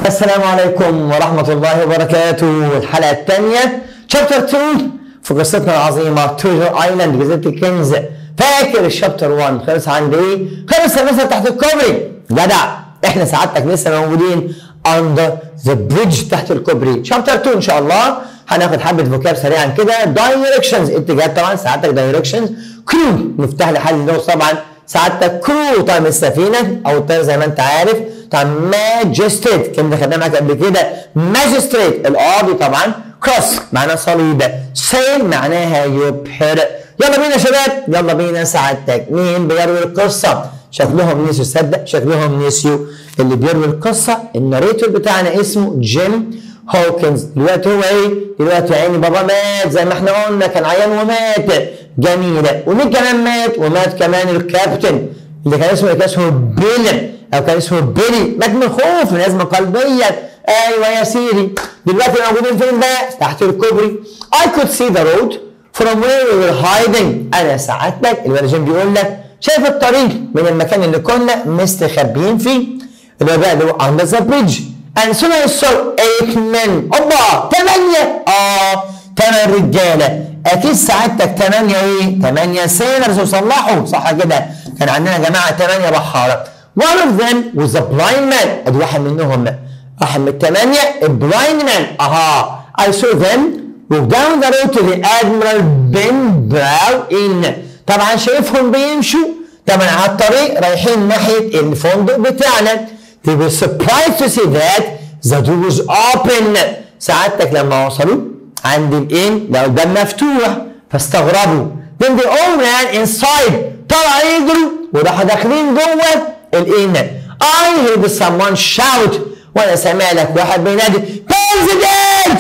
السلام عليكم ورحمة الله وبركاته الحلقة الثانية شابتر 2 في قصتنا العظيمة تريجر ايلاند جزيرة الكنز فاكر الشابتر 1 خلص عند ايه؟ خلص مثلا تحت الكوبري جدع احنا سعادتك لسه موجودين اندر ذا بريدج تحت الكوبري شابتر 2 ان شاء الله هناخد حبة فوكاب سريعا كده دايركشنز اتجاهات طبعا سعادتك دايركشنز كرو مفتاح لحل اللغز طبعا سعادتك كرو طبعا السفينة او الطير زي ما انت عارف طبعا ماجستريت كلمة خدناها معاك قبل كده ماجستريت القاضي طبعا كروس معناها صليب سيل معناها يبحر يلا بينا يا شباب يلا بينا سعادتك مين بيروي القصة شكلهم نسيوا صدق شكلهم نسيوا اللي بيروي القصة الناريتور بتاعنا اسمه جيم هوكنز دلوقتي هو ايه؟ دلوقتي عيني بابا مات زي ما احنا قلنا كان عيان ومات جميلة ومين كمان مات؟ ومات كمان الكابتن اللي كان اسمه كان اسمه بيل او كان اسمه بيلي مات من الخوف من ازمه قلبيه ايوه يا سيدي دلوقتي موجودين فين بقى؟ تحت الكوبري I could see the road from where we were hiding انا سعادتك الولد جيم بيقول لك شايف الطريق من المكان اللي كنا مستخبيين فيه اللي هو بقى اللي هو under the bridge and soon I saw eight men اوبا ثمانية اه ثمان رجالة اكيد سعادتك ثمانية ايه؟ ثمانية سيلرز وصلحوا صح كده كان عندنا يا جماعة ثمانية بحارة one of them was a blind man ادي واحد منهم واحد من الثمانية a blind man اها I saw them walk down the road to the Admiral Ben Brown Inn طبعا شايفهم بيمشوا طبعا على الطريق رايحين ناحية الفندق بتاعنا they were surprised to see that the door was open سعادتك لما وصلوا عند الإن لو الباب مفتوح فاستغربوا then they all ran inside طلعوا يجروا وراحوا داخلين جوه الإن I heard someone shout وأنا سامع لك واحد بينادي president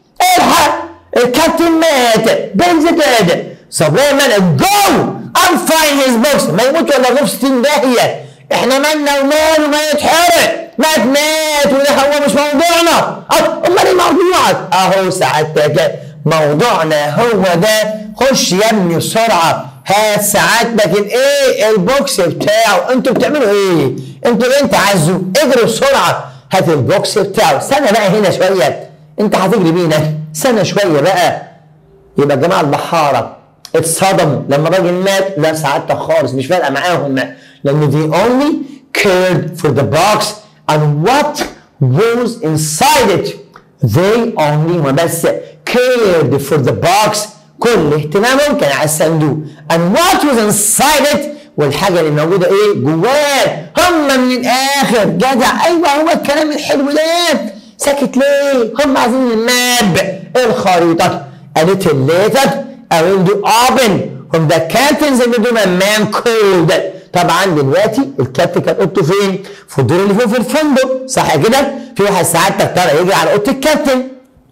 الحق الكابتن مات president so man go I'm find his books ما يموت ولا غير 60 داهية احنا مالنا وماله ما يتحرق مات مات وده هو مش موضوعنا امال ايه موضوعك اهو سعادتك موضوعنا هو ده خش يا ابني بسرعه هات سعادتك الايه البوكس بتاعه انتوا بتعملوا ايه انتوا اللي انت عايزه اجري بسرعه هات البوكس بتاعه استنى بقى هنا شويه انت هتجري بينا استنى شويه بقى يبقى الجماعه البحاره اتصدموا لما الراجل مات لا سعادتك خالص مش فارقه معاهم لان they only cared for the box and what was inside it they only وبس cared for the box كل اهتمامهم كان على الصندوق and what was inside it والحاجه اللي موجوده ايه جواه هم من الاخر جدع ايوه هو الكلام الحلو ده ساكت ليه هم عايزين الماب الخريطه قالت الليتر a window open from the captain's bedroom a man called طبعا دلوقتي الكابتن كان اوضته فين؟ في الدور اللي فوق في الفندق صح كده؟ في واحد سعادتك طلع يجري على اوضه الكابتن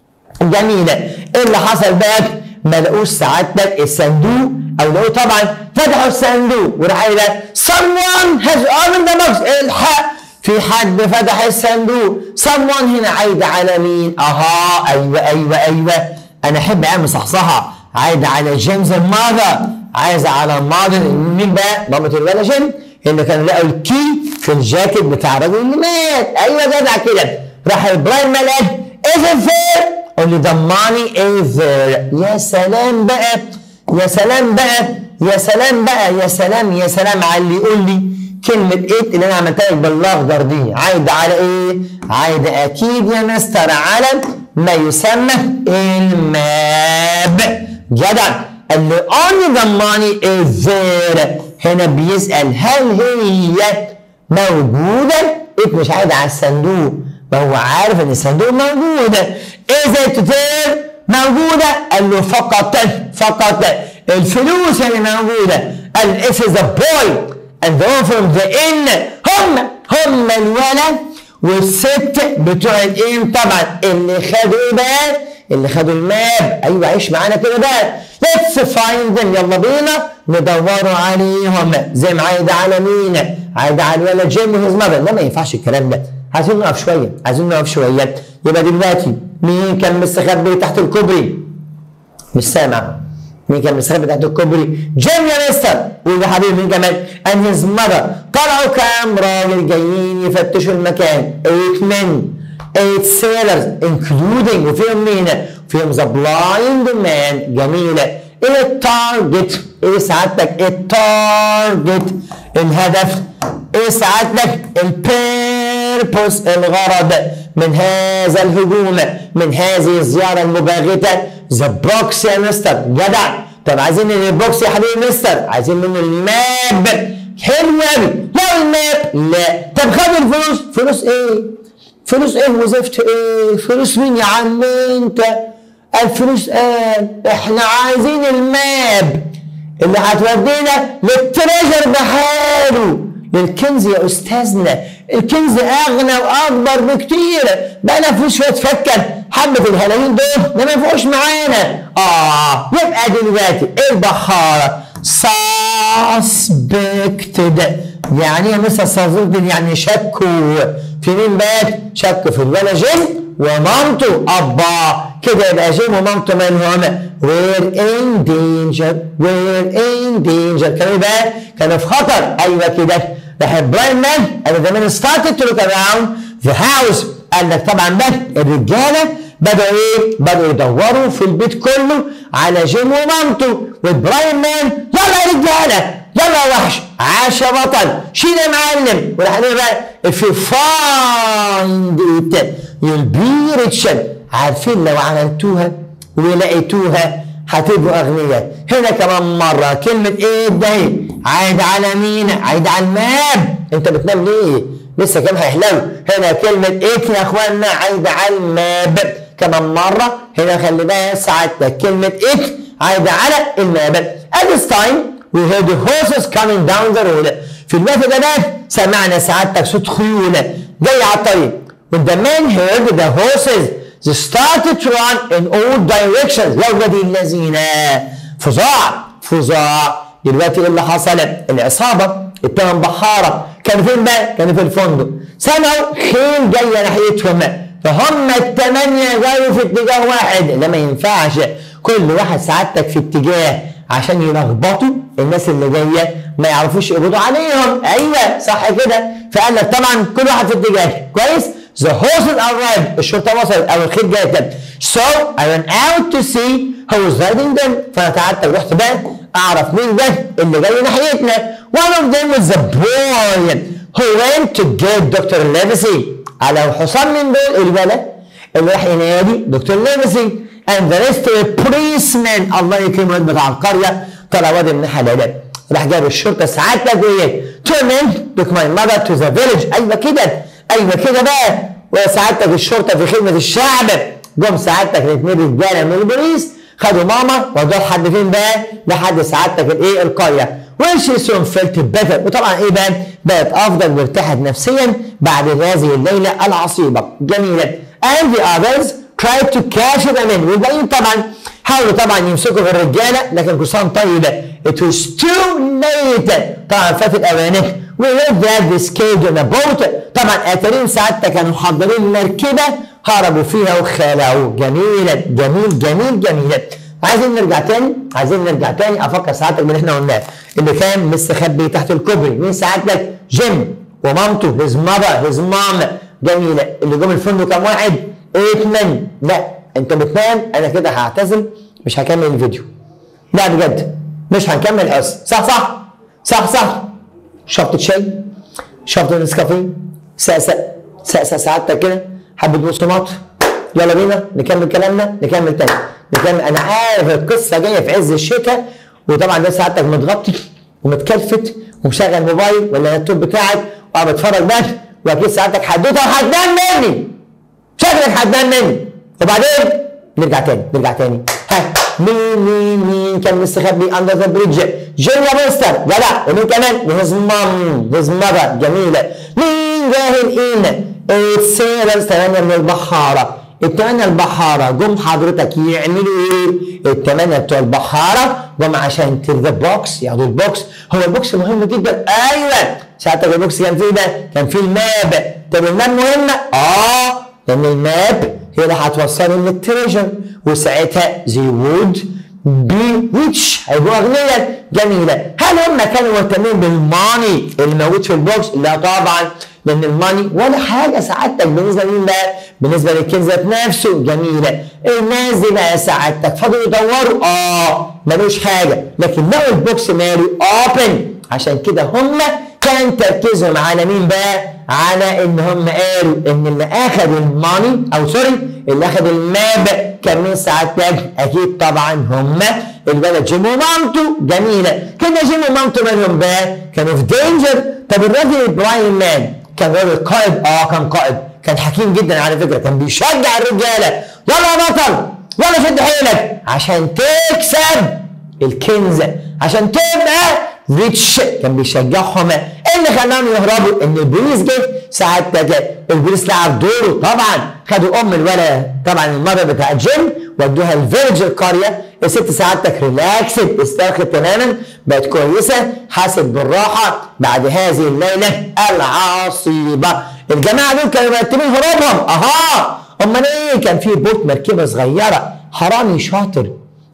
جميله ايه اللي حصل بقى؟ ما لقوش سعادتك الصندوق او لقوه طبعا فتحوا الصندوق وراح قايل someone has opened the box الحق في حد فتح الصندوق someone هنا عايده على مين؟ اها ايوه ايوه ايوه انا احب اعمل صحصحه عايده على جيمس الماذر عايزه على الماضي مين بقى؟ مامة الولد جيم اللي كانوا لقوا الكي في الجاكيت بتاع الراجل اللي مات ايوه جدع كده راح البراين ملاك از فير only the money is there يا سلام بقى يا سلام بقى يا سلام بقى يا سلام يا سلام على اللي يقول لي كلمة ايه اللي انا عملتها لك بالاخضر دي عايدة على ايه؟ عايدة اكيد يا مستر على ما يسمى الماب جدع قال له only the money is there هنا بيسأل هل هي موجودة؟ إيه مش عايد على الصندوق ما هو عارف ان الصندوق موجودة is it there؟ موجودة قال له فقط فقط الفلوس اللي موجودة قال this is a boy and the one from the inn هم هم الولد والست بتوع الان طبعا اللي خدوا ايه بقى؟ اللي خدوا الماب ايوه عيش معانا كده بقى ليتس فايند ذم يلا بينا ندوروا عليهم زي ما عايده على مين؟ عايده على الولد جيم وهيز ماذر لا ما ينفعش الكلام ده عايزين نقف شويه عايزين نقف شويه يبقى دلوقتي مين كان مستخبي تحت الكوبري؟ مش سامع مين كان مستخبي تحت الكوبري؟ جيم يا مستر ويا حبيبي مين كمان؟ and his mother طلعوا كام راجل جايين يفتشوا المكان 8 men eight sailors including وفيهم مين؟ فيهم the blind man جميلة ايه التارجت؟ ايه سعادتك؟ التارجت الهدف ايه سعادتك؟ البيربوس الغرض من هذا الهجوم من هذه الزيارة المباغتة ذا بوكس يا مستر جدع طب عايزين البوكس يا حبيبي مستر عايزين منه الماب حلو قوي لا الماب لا طب خد الفلوس فلوس ايه فلوس ايه وظيفة ايه فلوس مين يا عم انت الفلوس قال احنا عايزين الماب اللي هتودينا للتريجر بحاله للكنز يا استاذنا الكنز اغنى واكبر بكتير بقى انا فلوس شويه فكه حبه الهلاوين دول ده ما ينفعوش معانا اه يبقى دلوقتي البحاره suspected يعني ايه مثل suspected يعني شكوا في مين بقى؟ شكوا في الولد جيم ومامته ابا كده يبقى جيم ومامته من هم؟ we're in danger we're in danger كانوا بقى كانوا في خطر ايوه كده راح براين مان and the man started to look around the house قال لك طبعا بقى الرجاله بدأوا ايه؟ بدأوا يدوروا في البيت كله على جيم ومامته والبراين مان يلا يا رجاله يلا يا وحش عاش يا بطل شيل يا معلم وراح بقى في فايند ات يل بي ريتش عارفين لو عملتوها ولقيتوها هتبقوا اغنياء هنا كمان مره كلمه ايه ده عايد على مين عايد على الماب انت بتنام ليه لسه كام هيحلو هنا كلمه ايه يا اخوانا عايد على الماب كمان مره هنا خلي بالك ساعتك كلمه ايه عايد على الماب at this time we heard the horses coming down the road في الوقت ده بقى سمعنا سعادتك صوت خيول جاي على الطريق when the man heard the horses they started to run in all directions يا ولاد الذين فظاع فظاع دلوقتي ايه اللي حصل؟ العصابه الثمان بحاره كانوا فين بقى؟ كانوا في الفندق سمعوا خيل جايه ناحيتهم فهم الثمانيه جايوا في اتجاه واحد ده ما ينفعش كل واحد سعادتك في اتجاه عشان يلخبطوا الناس اللي جايه ما يعرفوش يقبضوا عليهم ايوه صح كده فقال لك طبعا كل واحد في اتجاه كويس The horses arrived الشرطه وصلت او الخيل جايه So I went out to see who was riding them فانا تعبت رحت بقى اعرف مين ده اللي جاي ناحيتنا One of them was the boy who went to get Dr. Livesey على حصان من دول الولد اللي راح ينادي دكتور ليفسي and the rest of policemen الله يكرمه بتاع القريه طلع واد ابن حلال راح جاب الشرطه ساعتها وايه two men took my mother to the village ايوه كده ايوه كده بقى وسعادتك الشرطه في خدمه الشعب جم سعادتك الاثنين رجاله من البوليس خدوا ماما ودوها لحد فين بقى؟ لحد سعادتك الايه القريه وشي سون فيلت بيتر وطبعا ايه بقى؟ بقت افضل وارتاحت نفسيا بعد هذه الليله العصيبه جميله and the others tried to catch them in والباقيين طبعا حاولوا طبعا يمسكوا في الرجاله لكن كل سنه طيب it was too late طبعا فاتت اوانه we heard that they escaped in a boat طبعا اتارين ساعتها كانوا محضرين مركبه هربوا فيها وخلعوا جميله جميل جميل جميله عايزين نرجع تاني عايزين نرجع تاني افكر ساعتك باللي احنا قلناه اللي كان مستخبي تحت الكوبري مين ساعتك جيم ومامته هيز ماذر هيز مام جميله اللي جم الفندق كام واحد 8 من لا انت بتنام انا كده هعتزل مش هكمل الفيديو لا بجد مش هنكمل اس صح صح صح صح شفطة شاي شفطة نسكافيه سقسق سقسق سعادتك كده حبة بقسماط يلا بينا نكمل كلامنا نكمل تاني نكمل انا عارف القصة جاية في عز الشتاء وطبعا ده سعادتك متغطي ومتكلفت ومشغل موبايل ولا اللابتوب بتاعك وقاعد بتفرج بس واكيد سعادتك حدوته وهتنام مني شكلك هتنام مني وبعدين نرجع تاني نرجع تاني ها مين مين مين كان مستخبي اندر ذا بريدج جينيا مستر جدع ومين كمان هيز مام هيز ماذر جميله مين جاهل ان السيرز ثمانيه من البحاره الثمانية البحارة جم حضرتك يعملوا ايه؟ الثمانية بتوع البحارة جم عشان تير ذا بوكس ياخدوا البوكس هو البوكس مهم جدا ايوه ساعتها البوكس كان فيه ده كان فيه الماب طب الماب مهمة؟ اه لان الماب هي اللي هتوصلني للتريجر وساعتها زي وود بي ريتش هيبقوا اغنياء جميله هل هم كانوا مهتمين بالماني اللي موجود في البوكس؟ لا طبعا لان الماني ولا حاجه سعادتك بالنسبه لمين بقى؟ بالنسبه للكنز ذات نفسه جميله الناس دي بقى سعادتك فضلوا يدوروا اه ملوش حاجه لكن لقوا البوكس ماله اوبن عشان كده هم كان تركيزهم على مين بقى؟ على ان هم قالوا ان اللي اخذ الماني او سوري اللي اخذ الماب كان مين سعادتك؟ اكيد طبعا هم الولد جيم ومامته جميله كده جيم ومامته مالهم بقى؟ كانوا في دينجر طب الراجل البراين مان كان راجل قائد اه كان قائد كان حكيم جدا على فكره كان بيشجع الرجاله يلا يا بطل يلا شد حيلك عشان تكسب الكنز عشان تبقى ريتش كان بيشجعهم اللي خلاهم يهربوا ان البوليس جه ساعتها البوليس لعب دوره طبعا خدوا ام الولد طبعا المره بتاع جيم ودوها الفيلج القريه الست سعادتك ريلاكسد استرخت تماما بقت كويسه حست بالراحه بعد هذه الليله العصيبه الجماعه دول كانوا مرتبين هروبهم اها امال ايه كان في بوت مركبه صغيره حرامي شاطر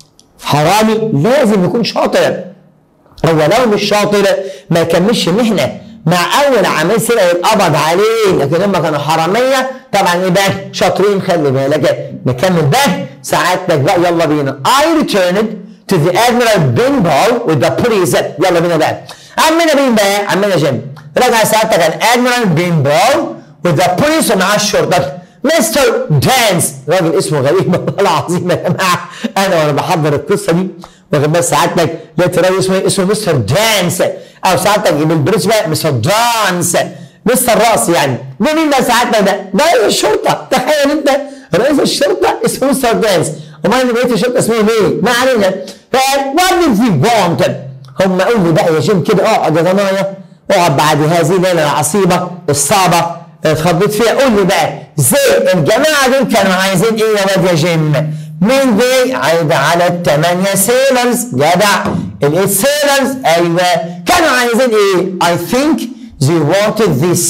حرامي لازم يكون شاطر هو لو مش شاطر ما يكملش مهنه مع اول عميل سرقه يتقبض عليه لكن هم كانوا حراميه طبعا ايه بقى شاطرين خلي بالك نكمل بقى ساعاتك بقى يلا بينا I returned to the Admiral Benbow with the police يلا بينا بقى عمنا مين بقى عمنا جيم رجع ساعتك عن Admiral Benbow with the police ومعاه الشرطه مستر دانس راجل اسمه غريب والله العظيم يا جماعه انا وانا بحضر القصه دي واخد بس ساعتك لقيت راجل اسمه اسمه مستر دانس او ساعتك بالبريتش بقى مستر دانس مستر راس يعني ده مين بقى ساعتنا ده؟ ده رئيس الشرطه تخيل انت رئيس الشرطه اسمه مستر دانس امال اللي بقيه الشرطه اسمهم ايه؟ ما علينا وات ديد هي وانت هم قالوا لي بقى يا جيم كده اقعد يا ضنايا اقعد بعد هذه الليله العصيبه الصعبه اتخبيت فيها قول لي بقى زي الجماعه دول كانوا عايزين ايه يا واد يا جيم؟ مين دي؟ عايدة على الثمانية سيلرز جدع الايت سيلرز ايوه كانوا عايزين ايه؟ I think they wanted this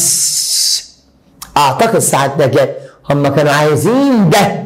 اعتقد ساعتها هم كانوا عايزين ده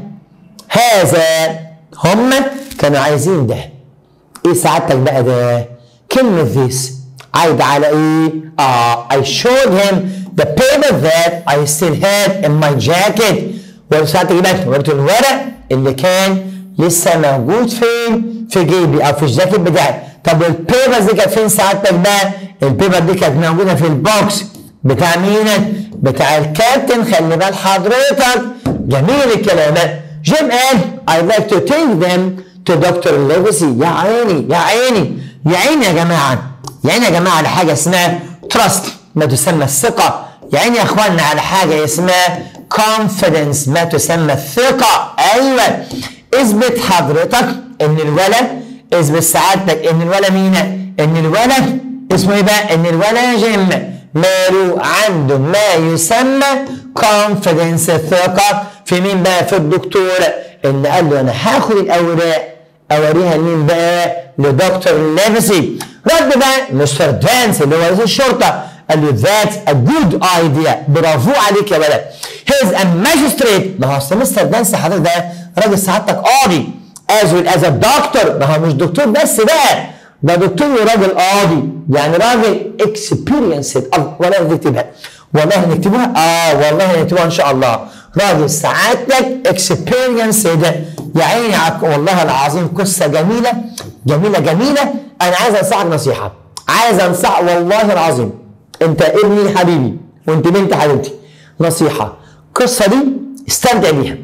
هذا هم كانوا عايزين ده ايه سعادتك بقى ده؟ كلمة this عايدة على ايه؟ اه I showed him the paper that I still had in my jacket وساعتها جبت وريته الورق اللي كان لسه موجود فين؟ في جيبي او في الجاكيت بتاعي طب البيبرز دي كانت فين سعادتك بقى؟ البيبر دي كانت موجوده في البوكس بتاع مين؟ بتاع الكابتن خلي بال حضرتك جميل الكلام جيم قال I'd like to take them to Dr. Legacy يا عيني يا عيني يا عيني يا جماعه يا عيني يا جماعه على حاجه اسمها تراست ما تسمى الثقه يا عيني يا اخواننا على حاجه اسمها confidence ما تسمى الثقه ايوه اثبت حضرتك ان الولد اثبت سعادتك ان الولد مين؟ ان الولد اسمه ايه بقى؟ ان الولد جيم ماله عنده ما يسمى confidence الثقة في مين بقى؟ في الدكتور اللي قال له انا هاخد الاوراق اوريها لمين بقى؟ لدكتور ليفسي رد بقى مستر دانس اللي هو رئيس الشرطة قال له ذاتس ا جود ايديا برافو عليك يا ولد هيز ا ماجستريت ما هو اصل مستر دانس حضرتك ده راجل سعادتك قاضي از ويل از ا دكتور ما هو مش دكتور بس بقى ده دكتور وراجل قاضي يعني راجل اكسبيرينسد ولا نكتبها والله هنكتبها اه والله هنكتبها ان شاء الله راجل سعادتك اكسبيرينسد يا عيني عك والله العظيم قصه جميله جميله جميله انا عايز انصحك نصيحه عايز انصح والله العظيم انت ابني حبيبي وانت بنت حبيبتي نصيحه القصه دي استمتع بيها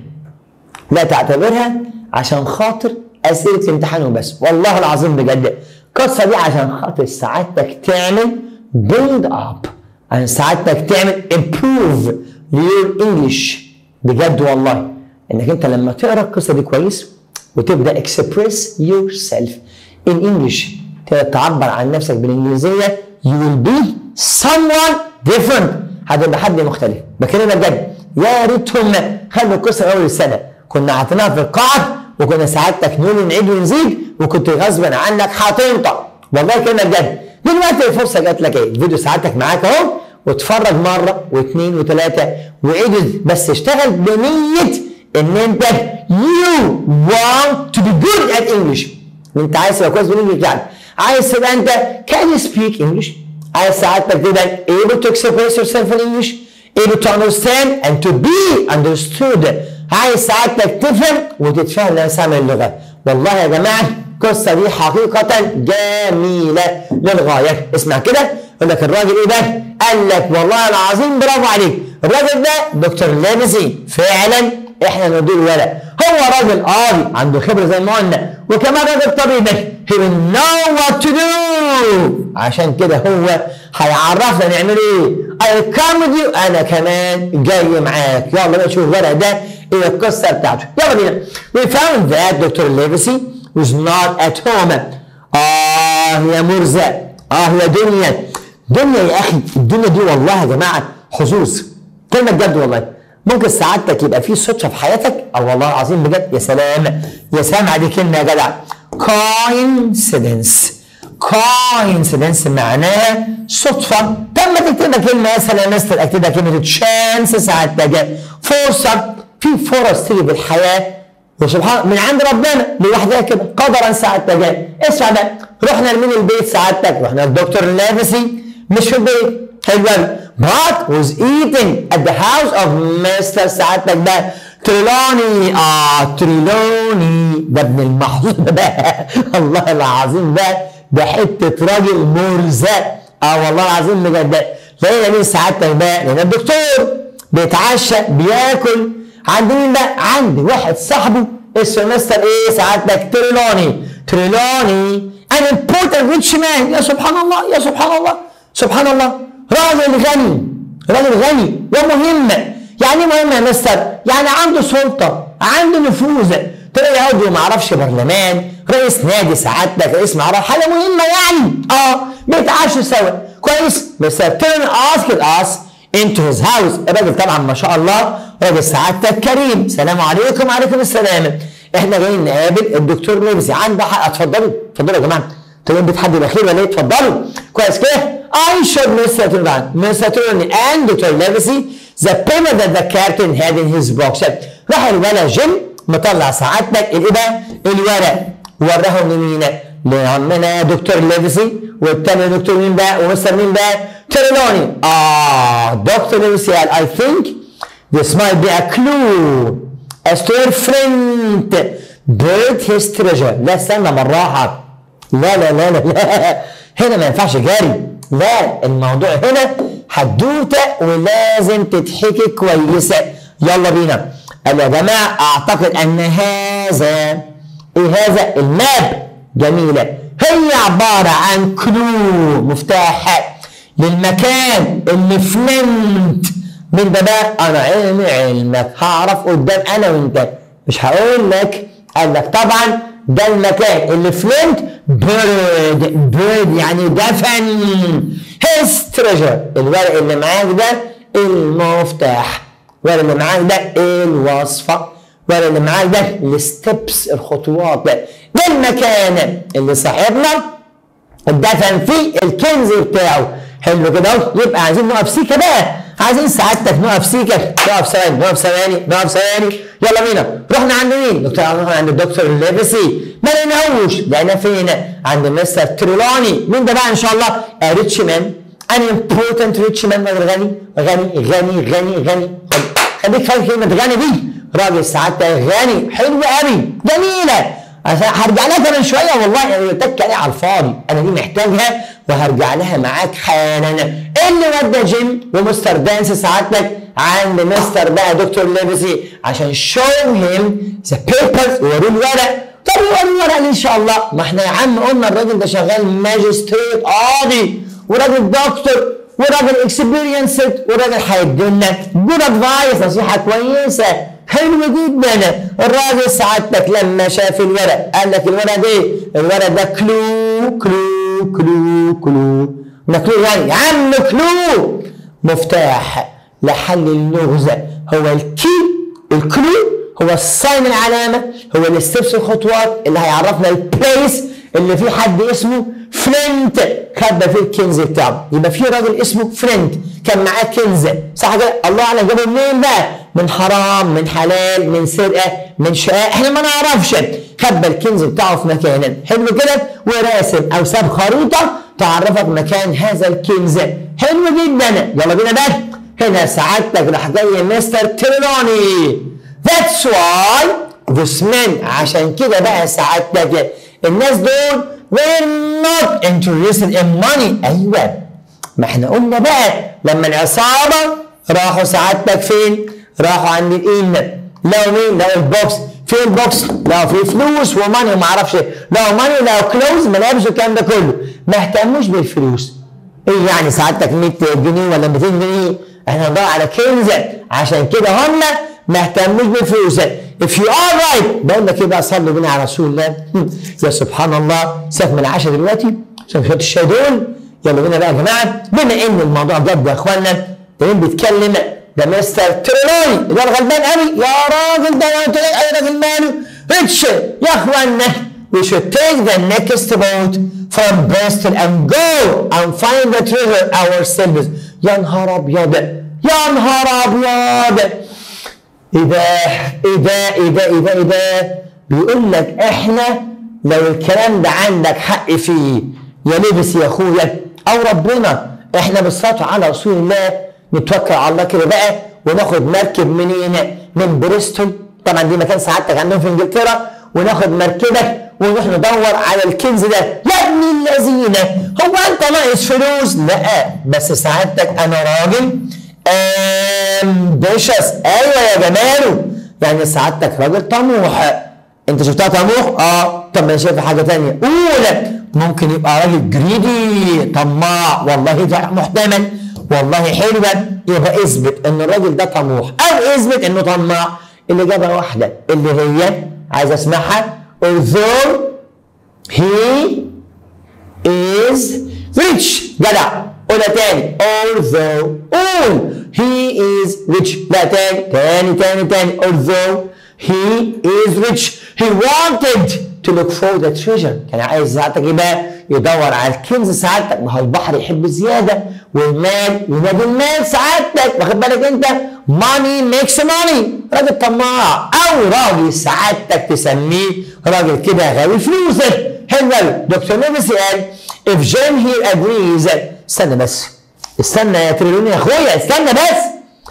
لا تعتبرها عشان خاطر اسئله امتحان وبس والله العظيم بجد القصه دي عشان خاطر سعادتك تعمل بيلد اب عشان سعادتك تعمل امبروف ليور انجلش بجد والله انك انت لما تقرا القصه دي كويس وتبدا اكسبريس يور سيلف ان انجلش تعبر عن نفسك بالانجليزيه you will be someone different هتبقى حد مختلف بكلمك بجد يا ريتهم خلوا القصه اول السنه كنا حاطينها في القاعد وكنا سعادتك نقول نعيد ونزيد وكنت غصبا عنك حاطنطه والله كلمه بجد دلوقتي الفرصه جات لك ايه الفيديو سعادتك معاك اهو واتفرج مره واثنين وثلاثه وعيد بس اشتغل بنيه ان انت you want to be good at English انت عايز تبقى كويس بالانجلش يعني عايز تبقى انت can you speak English عايز سعادتك تبقى able to express yourself in English able to understand and to be understood عايز سعادتك تفهم وتتفهم لما سامع اللغة والله يا جماعة القصة دي حقيقة جميلة للغاية اسمع كده يقول لك الراجل ايه ده قال لك والله العظيم برافو عليك الراجل ده دكتور لابسي فعلا احنا ندور ورق هو راجل قاضي عنده خبره زي ما قلنا وكمان راجل طبيب he will know what to do عشان كده هو هيعرفنا نعمل ايه I come with you انا كمان جاي معاك يلا بقى نشوف الورق ده ايه القصه بتاعته يلا بينا we found that Dr. Legacy was not at home اه يا مرزق اه يا دنيا دنيا يا اخي الدنيا دي والله يا جماعه حظوظ كلمه بجد والله ممكن سعادتك يبقى في صدفه في حياتك او والله العظيم بجد يا سلام يا سلام على دي كلمه يا جدع coincidence coincidence معناها صدفه طب ما تكتبها كلمه مثلا يا مستر اكتبها كلمه تشانس سعادتك فرصه في فرص تيجي في الحياه وسبحان من عند ربنا لوحدها كده قدرا سعادتك اسمع بقى رحنا لمين البيت سعادتك رحنا للدكتور النافسي مش في البيت حلو قوي but was eating at the house of Mr. سعادتك بقى تريلوني اه تريلوني ده ابن المحظوظ بقى الله العظيم بقى ده حته راجل مرزق اه والله العظيم بجد لقينا مين سعادتك بقى لقينا الدكتور بيتعشى بياكل عند مين بقى؟ عند واحد صاحبه اسمه مستر ايه سعادتك تريلوني تريلوني an important rich man يا سبحان الله يا سبحان الله سبحان الله راجل غني راجل غني ومهم يعني ايه مهم يا مستر يعني عنده سلطه عنده نفوذ تلاقي عضو ما اعرفش برلمان رئيس نادي سعادتك رئيس معرفة حاجه مهمه يعني اه بيتعاشوا سوا كويس مستر تيرن اسك اس into his house الراجل طبعا ما شاء الله راجل سعادتك كريم سلام عليكم وعليكم السلام احنا جايين نقابل الدكتور لبسي عنده حق اتفضلوا اتفضلوا يا جماعه تقولوا بيت حد الاخير ولا ايه اتفضلوا كويس كده I showed Mr. Turan, Mr. Turan and Dr. Legacy the payment that the captain had in his box. راح الولد جيم مطلع سعادتك الايه بقى؟ الورق وراهم لمين؟ لعمنا دكتور ليفسي والتاني دكتور مين بقى؟ ومستر مين بقى؟ تريلوني. اه دكتور ليفسي قال I think this might be a clue as to your friend buried his treasure. لا استنى بالراحة. لا لا لا لا لا هنا ما ينفعش جري. لا الموضوع هنا حدوته ولازم تتحكي كويسه يلا بينا قال يا جماعه اعتقد ان هذا ايه هذا الماب جميله هي عباره عن كلو مفتاح للمكان اللي فلنت من ده بقى انا علمي علمك هعرف قدام انا وانت مش هقول لك قال لك طبعا ده المكان اللي فلنت بيرد بيرد يعني دفن هيز تريجر الورق اللي معاك ده المفتاح الورق اللي معاك ده الوصفة الورق اللي معاك ده الستبس الخطوات ده ده المكان اللي صاحبنا اتدفن فيه الكنز بتاعه حلو كده اهو يبقى عايزين نقف سيكه بقى عايزين سعادتك نقف سيكه نقف ثواني نقف ثواني نقف ثواني يلا بينا رحنا عند مين؟ دكتور رحنا عند الدكتور الليفسي ما لقيناهوش لقينا فين؟ عند مستر تريلوني مين ده بقى ان شاء الله؟ ريتش مان ان امبورتنت ريتش مان راجل غني غني غني غني غني خليك فاهم كلمه غني دي راجل سعادتك غني حلو قوي جميله هرجع لها كمان شويه والله انا بتك عليها على الفاضي انا دي محتاجها وهرجع لها معاك حالا اللي ودى جيم ومستر دانس سعادتك عند مستر بقى دكتور ليفسي عشان شو هيم ذا بيبرز ووريه الورق طب يوري الورق ان شاء الله ما احنا يا عم قلنا الراجل ده شغال ماجستريت قاضي وراجل دكتور وراجل اكسبيرينسد وراجل هيدينا جود ادفايس نصيحه كويسه حلو جدا الراجل سعادتك لما شاف الورق قال لك الورق ده الورق ده كلو كلو كلو كلو ده كلو يعني يا عم كلو مفتاح لحل اللغز هو الكي الكلو هو الساين العلامه هو الستبس الخطوات اللي هيعرفنا البليس اللي فيه حد اسمه فلنت خبى فيه الكنز بتاعه يبقى في راجل اسمه فلنت كان معاه كنز صح كده الله اعلم جابه منين بقى من حرام من حلال من سرقه من شقاء احنا ما نعرفش خبى الكنز بتاعه في مكان حلو كده وراسم او ساب خريطه تعرفك مكان هذا الكنز حلو جدا يلا بينا بقى هنا سعادتك راح جاي مستر تريلوني That's why this men عشان كده بقى سعادتك الناس دول were not interested in money ايوه ما احنا قلنا بقى لما العصابه راحوا سعادتك فين؟ راحوا عند الايمن لقوا مين؟ لقوا البوكس فين البوكس؟ لقوا فيه فلوس وماني وما اعرفش ايه لقوا ماني لقوا كلوز ملابس والكلام ده كله ما اهتموش بالفلوس ايه يعني سعادتك 100 جنيه ولا 200 جنيه؟ احنا ندور على كنز عشان كده هم ما اهتموش بالفلوس if you are right بقول لك ايه بقى صلوا بينا على رسول الله يا سبحان الله سيبك من العشاء دلوقتي عشان شويه الشاي دول يلا بينا بقى يا جماعه بما ان الموضوع جد يا اخوانا ده مين بيتكلم ده مستر تريلوني ده الغلبان قوي يا راجل ده انا قلت لك اي راجل ماله ريتش يا اخوانا we should take the next boat from Bristol and go and find the treasure ourselves يا نهار ابيض يا نهار ابيض ايه ده ايه ده ايه ده ايه ده ايه ده بيقول لك احنا لو الكلام ده عندك حق فيه يا لبس يا اخويا او ربنا احنا بالصلاه على رسول الله نتوكل على الله كده بقى وناخد مركب منين من بريستول طبعا دي مكان سعادتك عندهم في انجلترا وناخد مركبك ونروح ندور على الكنز ده يا ابن الذين هو انت ناقص فلوس لا بس سعادتك انا راجل امبيشس ايوه يا جماله يعني سعادتك راجل طموح انت شفتها طموح اه طب ما انا شايف حاجه ثانيه اولى ممكن يبقى راجل جريدي طماع والله ده محتمل والله حلوه يبقى اثبت ان الراجل ده طموح او اثبت انه طماع الاجابه واحده اللي هي عايز اسمعها although he is rich جدع قولها تاني although all he is rich لا تاني تاني تاني تاني although he is rich he wanted to look for the treasure كان عايز ساعتك ايه بقى يدور على الكنز سعادتك ما هو البحر يحب الزياده والمال ينادي المال سعادتك واخد بالك انت money makes money راجل طماع او راجل سعادتك تسميه راجل كده غاوي فلوسك حلو دكتور نيفسي قال if Jim here agrees استنى بس استنى يا تريلوني يا اخويا استنى بس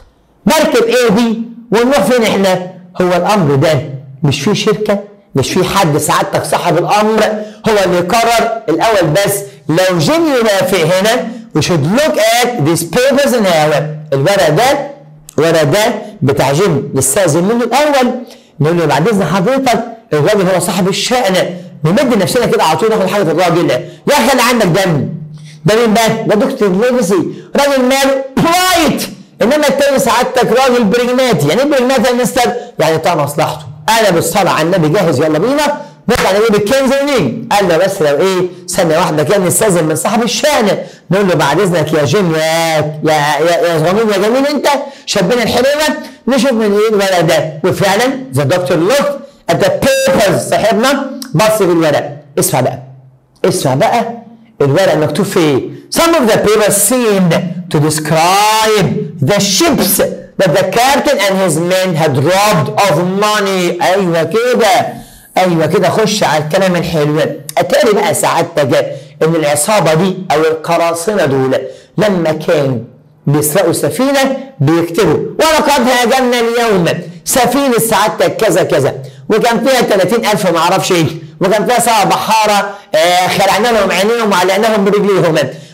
مركب ايه دي ونروح فين احنا هو الامر ده مش في شركه مش في حد سعادتك صاحب الامر هو اللي يقرر الاول بس لو جيم يوافق هنا we should look at these papers now الورق ده الورق ده بتاع جيم نستاذن منه الاول نقول له بعد اذن حضرتك الراجل هو صاحب الشأن نمد نفسنا كده على طول ناخد حاجه الراجل يا اخي انا عندك دم ده مين بقى؟ ده دكتور ليفسي راجل ماله برايت انما التاني سعادتك راجل برجماتي يعني ايه برجماتي يا مستر؟ يعني بتاع مصلحته انا بالصلاه على النبي جاهز يلا بينا نطلع نجيب الكنز ونيجي قال له بس لو ايه ثانيه واحده كده نستاذن من صاحب الشأن نقول له بعد اذنك يا جيم يا يا يا, يا صغنون يا جميل انت شابين الحلوه نشوف من ايه الورق ده وفعلا ذا دكتور لوك at the papers صاحبنا بص في الورق اسمع بقى اسمع بقى الورق مكتوب فيه ايه Some of the papers seemed to describe the ships that the captain and his men had robbed of money ايوه كده ايوه كده خش على الكلام الحلو اتاري بقى سعادتك ان العصابه دي او القراصنه دول لما كانوا بيسرقوا سفينه بيكتبوا ولقد هاجمنا اليوم سفينه سعادتك كذا كذا وكان فيها 30000 ما اعرفش ايه وكان فيها سبع بحاره آه خلعنا لهم عينيهم وعلقناهم برجليهم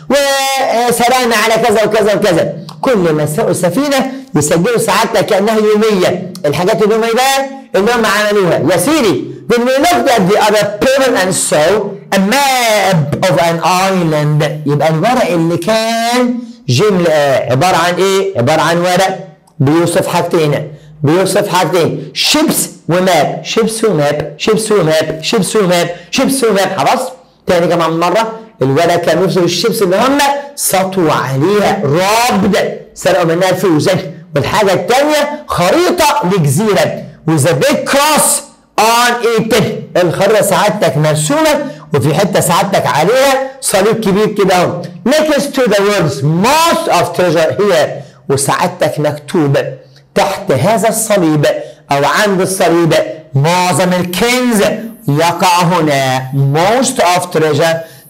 وسرقنا على كذا وكذا وكذا كل ما يسرقوا سفينه يسجلوا سعادتك كانها يوميه الحاجات اليوميه بقى اللي هم عملوها يا سيدي Then we looked at the other paper and saw a map of an island يبقى الورق اللي كان جيم عبارة عن ايه؟ عبارة عن ورق بيوصف حاجتين بيوصف حاجتين شيبس وماب شيبس وماب شيبس وماب شيبس وماب شيبس وماب خلاص؟ تاني كمان مرة الورق كان بيوصف الشيبس اللي هم سطوا عليها رابد سرقوا منها الفلوس والحاجة التانية خريطة لجزيرة وذا بيج كروس اون ايت الخريطه سعادتك مرسومه وفي حته سعادتك عليها صليب كبير كده اهو next to the words most of treasure here وسعادتك مكتوب تحت هذا الصليب او عند الصليب معظم الكنز يقع هنا most of treasure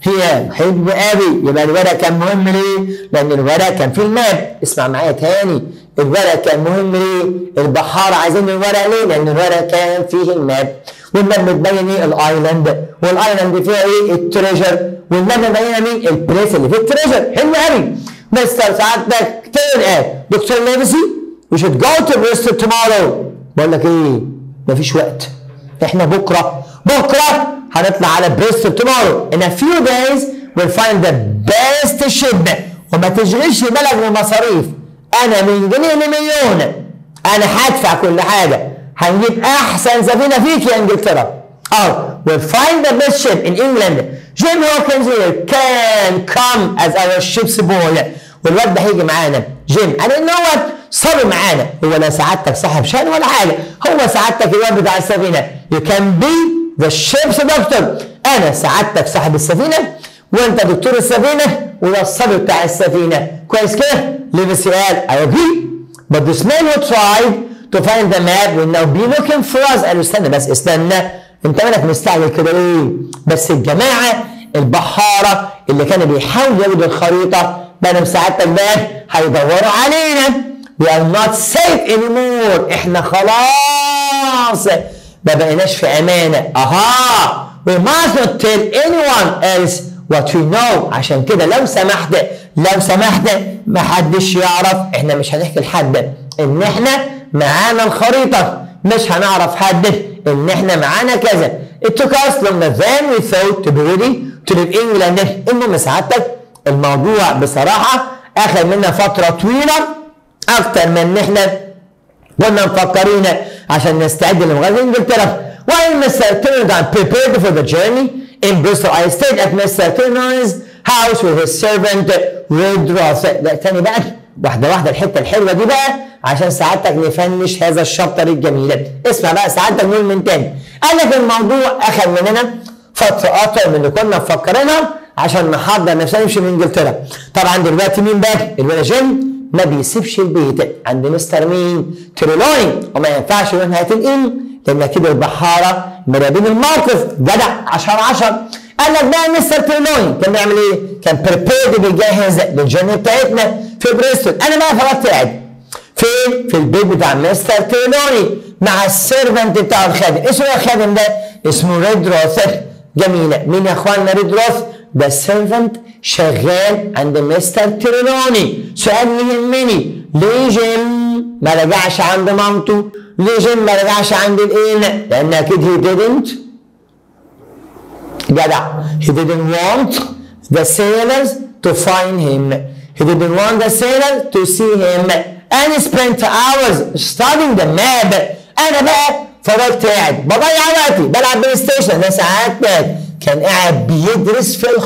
هي حلو قوي يبقى الورق كان مهم ليه؟ لأن الورق كان فيه الماب اسمع معايا تاني الورق كان مهم ليه؟ البحارة عايزين الورق ليه؟ لأن الورق كان فيه الماب والماب بتبين ايه؟ الايلاند والايلاند فيها ايه؟ التريجر والماب مبينه مين؟ البليس اللي فيه التريجر حلو قوي مستر سعادتك تقول ايه؟ دكتور ليفسي we should go to Bristol tomorrow بقول لك ايه؟ مفيش وقت احنا بكره بكره هنطلع على بريستول tomorrow in a few days we'll find the best ship وما تشغلش بالك بالمصاريف انا من جنيه لمليون انا هدفع كل حاجه هنجيب احسن سفينه فيك يا انجلترا اه we'll find the best ship in England Jim Hawkins here can come as our ship's boy والواد ده هيجي معانا جيم انا ان هو صبي معانا هو لا سعادتك صاحب شان ولا حاجه هو سعادتك الواد بتاع السفينه you can be the ship's doctor انا سعادتك صاحب السفينه وانت دكتور السفينه وده الصبي بتاع السفينه كويس كده ليفسي قال I agree but this man who tried to find the map will now be looking for us قالوا استنى بس استنى انت مالك مستعجل كده ليه بس الجماعه البحاره اللي كانوا بيحاولوا ياخدوا الخريطه بدل سعادتك بقى هيدوروا علينا we are not safe anymore احنا خلاص ما بقيناش في امانه اها we must not tell anyone else what we know عشان كده لو سمحت لو سمحت ما حدش يعرف احنا مش هنحكي لحد ان احنا معانا الخريطه مش هنعرف حد ان احنا معانا كذا it took us longer than we thought to be ready to leave England المهم سعادتك الموضوع بصراحه اخذ منا فتره طويله اكتر من ان احنا كنا مفكرين عشان نستعد لمغادرة انجلترا while Mr. Turner prepared for the journey in Bristol I stayed at Mr. Turner's house with his servant Red Roth لا تاني بقى واحدة واحدة الحتة الحلوة دي بقى عشان سعادتك نفنش هذا الشابتر الجميل اسمع بقى سعادتك نقول من تاني قال لك الموضوع أخذ مننا فترة أطول من اللي كنا مفكرينها عشان نحضر نفسنا نمشي من انجلترا طبعا دلوقتي مين بقى الولا جيم ما بيسيبش البيت عند مستر مين تريلوني وما ينفعش يروح نهايه الام لان كده البحاره مرابين الموقف جدع 10 10 قال لك بقى مستر تريلوني كان بيعمل ايه؟ كان بريبيرد بيجهز للجيرني بتاعتنا في بريستول انا بقى فضلت قاعد فين؟ في البيت بتاع مستر تريلوني مع السيرفنت بتاع الخادم اسمه ايه الخادم ده؟ اسمه ريد روث جميله مين يا اخواننا ريد روث؟ ده سيرفنت شغال عند مستر تريلوني سؤال يهمني ليه جيم ما رجعش عند مامته ليه جيم ما رجعش عند الايه لان اكيد هي didn't جدع he didn't want the sailors to find him he didn't want the sailors to see him and he spent hours studying the map انا بقى فضلت قاعد بضيع وقتي بلعب بلاي ستيشن ده ساعات كان قاعد بيدرس في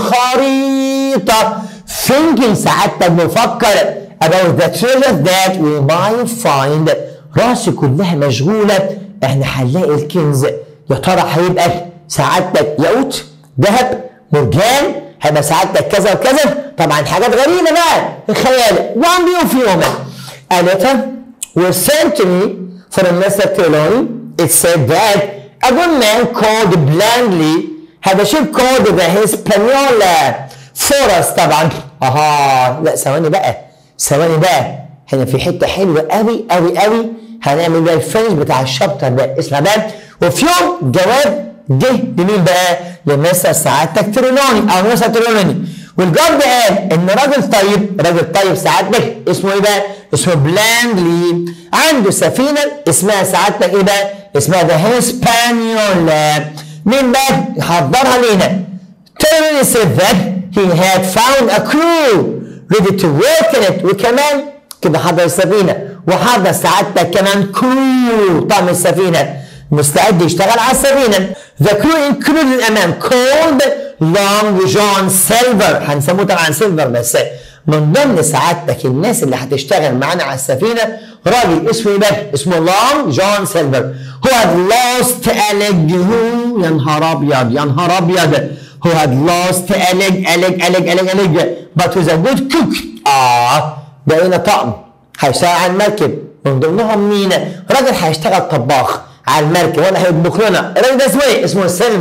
الخريطة thinking سعادتك بفكر about the treasure that we might find راسي كلها مشغولة احنا هنلاقي الكنز يا ترى هيبقى سعادتك ياقوت ذهب مرجان هيبقى سعادتك كذا وكذا طبعا حاجات غريبة بقى الخيال وان يوم في يوم A letter was sent to me from Mr. Trelawney. It said that a good man called Blandly had a ship called the Hispaniola فورس طبعا اها لا ثواني بقى ثواني بقى هنا في حته حلوه قوي قوي قوي هنعمل بقى الفينش بتاع الشابتر ده اسمع بقى وفي يوم جواب جه لمين بقى؟ لمستر سعادتك تريلوني او مستر تريلوني والجواب ده قال ان راجل طيب راجل طيب سعادتك اسمه ايه بقى؟ اسمه بلاندلي عنده سفينه اسمها سعادتك ايه بقى؟ اسمها ذا هيسبانيولا مين بقى حضرها لينا Terry said that he had found a crew ready to work in it وكمان كده حضر السفينة وحضر سعادتك كمان كرو طعم السفينة مستعد يشتغل على السفينة The crew included الأمام called Long John Silver هنسموه طبعا سيلفر بس من ضمن سعادتك الناس اللي هتشتغل معانا على السفينة راجل اسمه ايه اسمه لونج جون سيلفر هو had lost a leg who يا نهار ابيض يا نهار ابيض who had lost a leg a leg a leg a leg a leg but was a good cook اه بقينا طقم هيشتغل على المركب من ضمنهم مين؟ راجل هيشتغل طباخ على المركب ولا هيطبخ لنا الراجل ده اسمه ايه؟ اسمه سيلفر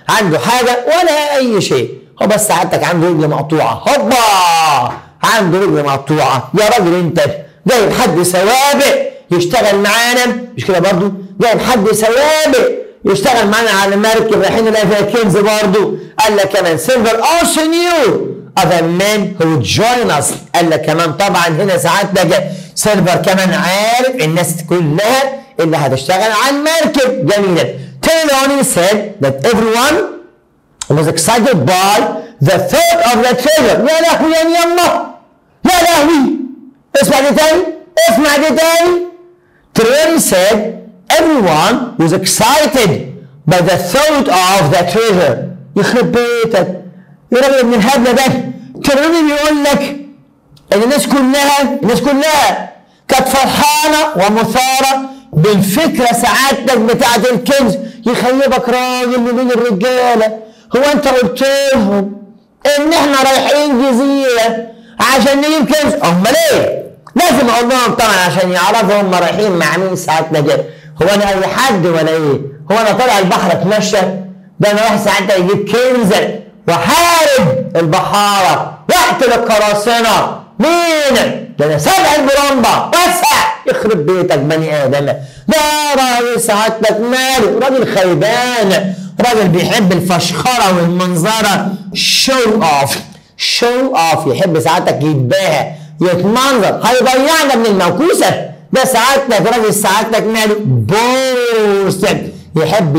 عنده حاجه ولا اي شيء هو بس سعادتك عنده رجل مقطوعه هوبا عنده رجل مقطوعه يا راجل انت جايب حد سوابق يشتغل معانا مش كده برضو جايب حد سوابق يشتغل معانا على مركب رايحين نلاقي فيها كنز برضو قال لك كمان سيلفر also knew other men who would join us قال لك كمان طبعا هنا سعادتك سيلفر كمان عارف الناس كلها اللي هتشتغل على المركب جميلا Taylor said that everyone was excited by the thought of the treasure يا لهوي يا يما يا لهوي اسمع دي تاني اسمع دي تاني Terry said everyone was excited by the thought of the treasure يخرب بيتك يا راجل ابن الهبله ده ترمي بيقول لك ان الناس كلها الناس كلها كانت فرحانه ومثاره بالفكره سعادتك بتاعت الكنز يخيبك راجل من الرجاله هو انت قلت لهم ان احنا رايحين جزيره عشان نجيب كنز امال ايه؟ لازم اقول لهم طبعا عشان يعرفوا هم رايحين مع مين ساعتنا كده هو انا اي حد ولا ايه؟ هو انا طالع البحر اتمشى ده انا رايح ساعتها يجيب كنز وحارب البحاره واقتل القراصنه مين؟ ده انا سبع البرامبه وسع يخرب بيتك بني ادم ده راجل سعادتك ماله راجل خيبان راجل بيحب الفشخره والمنظره شو اوف شو اوف يحب سعادتك يتباهى يتمنظر هيضيعنا من الموكوسه ده سعادتك راجل سعادتك ماله بوست يحب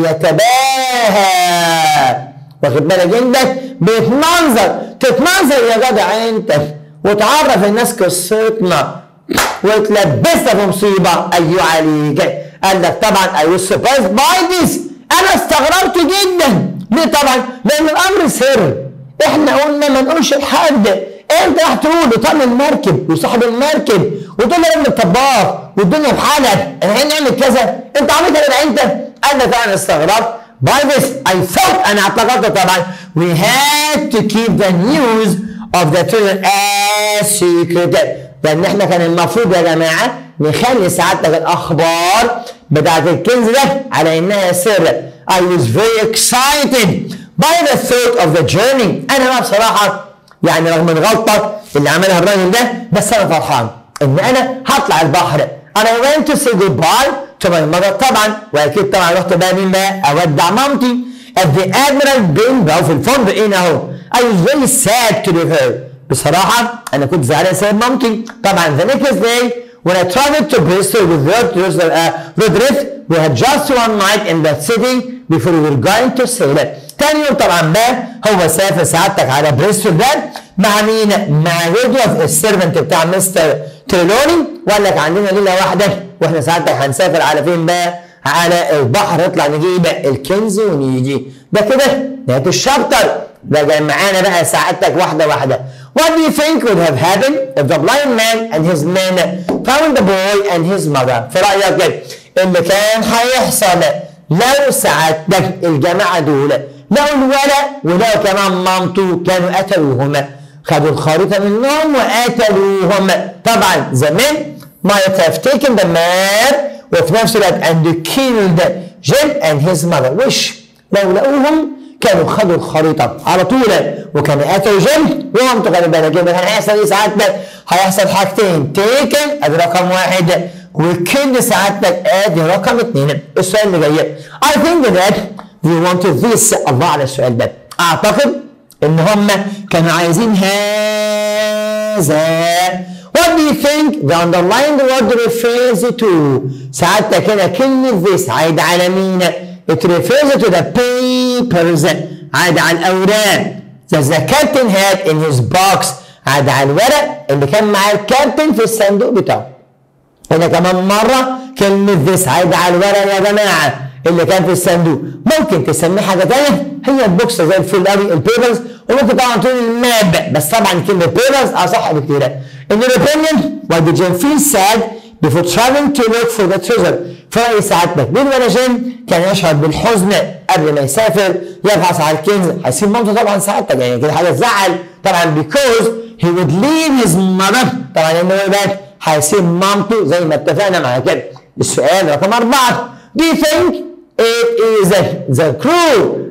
يتباهى واخد بالك انت بيتمنظر تتمنظر يا جدع انت وتعرف الناس قصتنا وتلبسها في مصيبه ايوه عليك قال لك طبعا I was surprised by this انا استغربت جدا ليه طبعا لان الامر سر احنا قلنا ما نقولش لحد انت راح تقول لطعم المركب وصاحب المركب وتقول له ابن الطباخ والدنيا بحالك احنا نعمل كذا انت عملت كده انت قال لك انا استغربت by this I thought انا اعتقدت طبعا we had to keep the news of the treasure as secret لان احنا كان المفروض يا جماعه نخلي سعادتك الاخبار بتاعت الكنز ده على انها سر I was very excited by the thought of the journey انا بقى بصراحه يعني رغم الغلطه اللي عملها الراجل ده بس انا فرحان ان انا هطلع البحر انا went to say goodbye to my mother طبعا واكيد طبعا رحت بقى مين بقى اودع مامتي at the admiral بين بقى في الفندق هنا اهو I was very sad to leave her بصراحة أنا كنت زعلان سبب مامتي طبعا the next day when I traveled to Bristol with Rod- uh, Rodriff we had just one night in that city before we were going to sail تاني يوم طبعا بقى هو سافر سعادتك على بريستول ده مع مين؟ مع رودولف السيرفنت بتاع مستر تريلوني وقال لك عندنا ليله واحده واحنا سعادتك هنسافر على فين بقى؟ على البحر نطلع نجيب الكنز ونيجي ده كده نهايه الشابتر ده جاي معانا بقى سعادتك واحده واحده What do you think would have happened if the blind man and his men found the boy and his mother؟ في رأيك كده اللي كان هيحصل لو سعادتك الجماعة دول لقوا الولد ولقوا كمان مامته كانوا قتلوهما خدوا الخريطة منهم وقتلوهم طبعا زمان might have taken the map وفي نفس الوقت and killed Jim and his mother وش لو لقوهم كانوا خدوا الخريطة على طول وكانوا قتلوا جيم ومامته خلي بالك يبقى كان هيحصل ايه سعادتك؟ هيحصل حاجتين تيكن ادي رقم واحد وكل سعادتك ادي رقم اثنين السؤال اللي جاي I think that we wanted this الله على السؤال ده اعتقد ان هم كانوا عايزين هذا What do you think the underlined word refers to سعادتك هنا كلمة this عايد على مين؟ It refers to the papers عايد على الأوراق that the captain had in his box عايد على الورق اللي كان مع الكابتن في الصندوق بتاعه هنا كمان مرة كلمة this عايدة على الورق يا جماعة اللي كان في الصندوق ممكن تسميه حاجة تانية هي البوكس زي الفل قوي البيبرز وممكن طبعا تقول الماب بس طبعا كلمة بيبرز أصح بكتير In your opinion, why did Jim feel sad before traveling to look for the treasure? في رأي سعادتك مين ولا جيم كان يشعر بالحزن قبل ما يسافر يبحث عن الكنز هيسيب مامته طبعا سعادتك يعني كده حاجة تزعل طبعا because he would leave his mother طبعا انه يبقى هيسيب مامته زي ما اتفقنا مع كده السؤال رقم أربعة Do you think it is the crew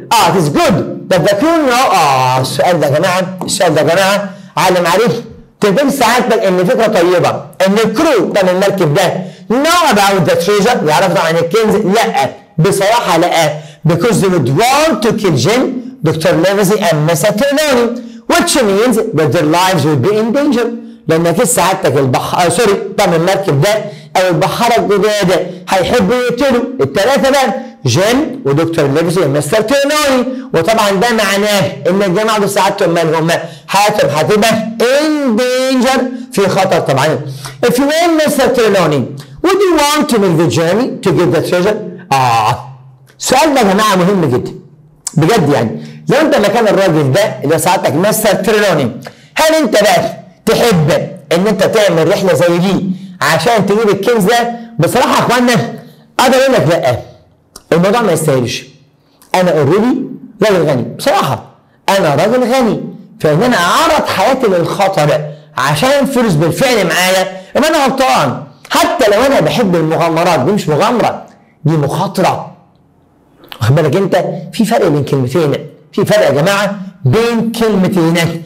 اه it is good that the crew know اه السؤال ده يا جماعه السؤال ده يا جماعه عالم عليه تقول سعادتك ان فكره طيبه ان الكرو ده من المركب ده know about the treasure يعرفوا عن الكنز لا بصراحه لا because they would want to kill Jim دكتور ليفزي and Mr. Trelawney which means that their lives would be in danger لان اكيد سعادتك البحر آه سوري طبعا المركب ده او البحاره الجداد هيحبوا يقتلوا الثلاثه بقى جين ودكتور ليفزي ومستر تيرنوني وطبعا ده معناه ان الجماعه دول سعادتهم مالهم حياتهم هتبقى in danger في خطر طبعا if you were Mr. Trelawney would you want to make the journey to get the treasure؟ اه السؤال ده يا جماعه مهم جدا بجد يعني لو انت مكان الراجل ده اللي سعادتك مستر تريلوني هل انت بقى تحب ان انت تعمل رحله زي دي عشان تجيب الكنز ده بصراحه يا اخوانا اقدر اقول لك لا الموضوع ما يستاهلش انا اوريدي راجل غني بصراحه انا راجل غني فان انا اعرض حياتي للخطر عشان فلوس بالفعل معايا يبقى انا غلطان حتى لو انا بحب المغامرات دي مش مغامره دي مخاطره واخد بالك انت في فرق بين كلمتين في فرق يا جماعه بين كلمتين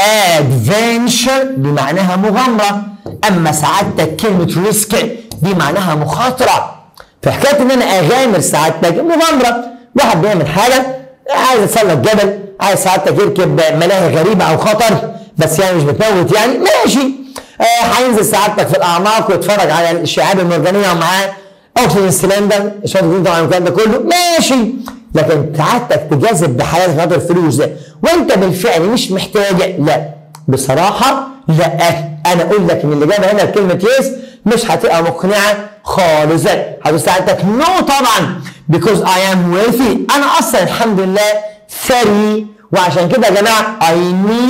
ادفنشر بمعناها مغامره اما سعادتك كلمه ريسك دي معناها مخاطره فحكايه ان انا اغامر سعادتك مغامره واحد بيعمل حاجه عايز يتسلق جبل عايز سعادتك يركب ملاهي غريبه او خطر بس يعني مش بتموت يعني ماشي آه هينزل سعادتك في الاعماق ويتفرج على الشعاب المرجانيه ومعاه اوكسجين سلندر شويه طبعا الكلام ده كله ماشي لكن سعادتك تجازف بحياه خاطر الفلوس ده وانت بالفعل مش محتاج لا بصراحه لا انا اقول لك ان اللي جاب هنا كلمه يس مش هتبقى مقنعه خالص هتقول سعادتك نو طبعا because I am wealthy انا اصلا الحمد لله ثري وعشان كده يا جماعه I